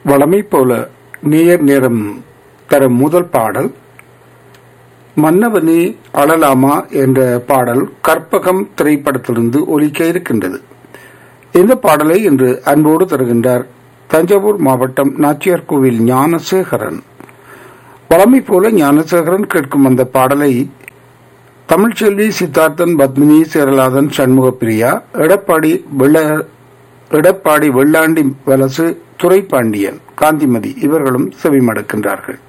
வளமை போல நேர் நேரம் தரும் முதல் பாடல் மன்னவனே அழலாமா என்ற பாடல் கற்பகம் திரைப்படத்திலிருந்து ஒலிக்க இருக்கின்றது இந்த பாடலை இன்று அன்போடு தருகின்றார் தஞ்சாவூர் மாவட்டம் நாச்சியார் கோவில் ஞானசேகரன் வளமை போல ஞானசேகரன் கேட்கும் அந்த பாடலை தமிழ்ச்செல்வி சித்தார்த்தன் பத்மினி சேரலாதன் சண்முகப்பிரியா எடப்பாடி வெள்ள எடப்பாடி வெள்ளாண்டி வலசு துரைப்பாண்டியன் காந்திமதி இவர்களும் செவிமடுக்கின்றார்கள்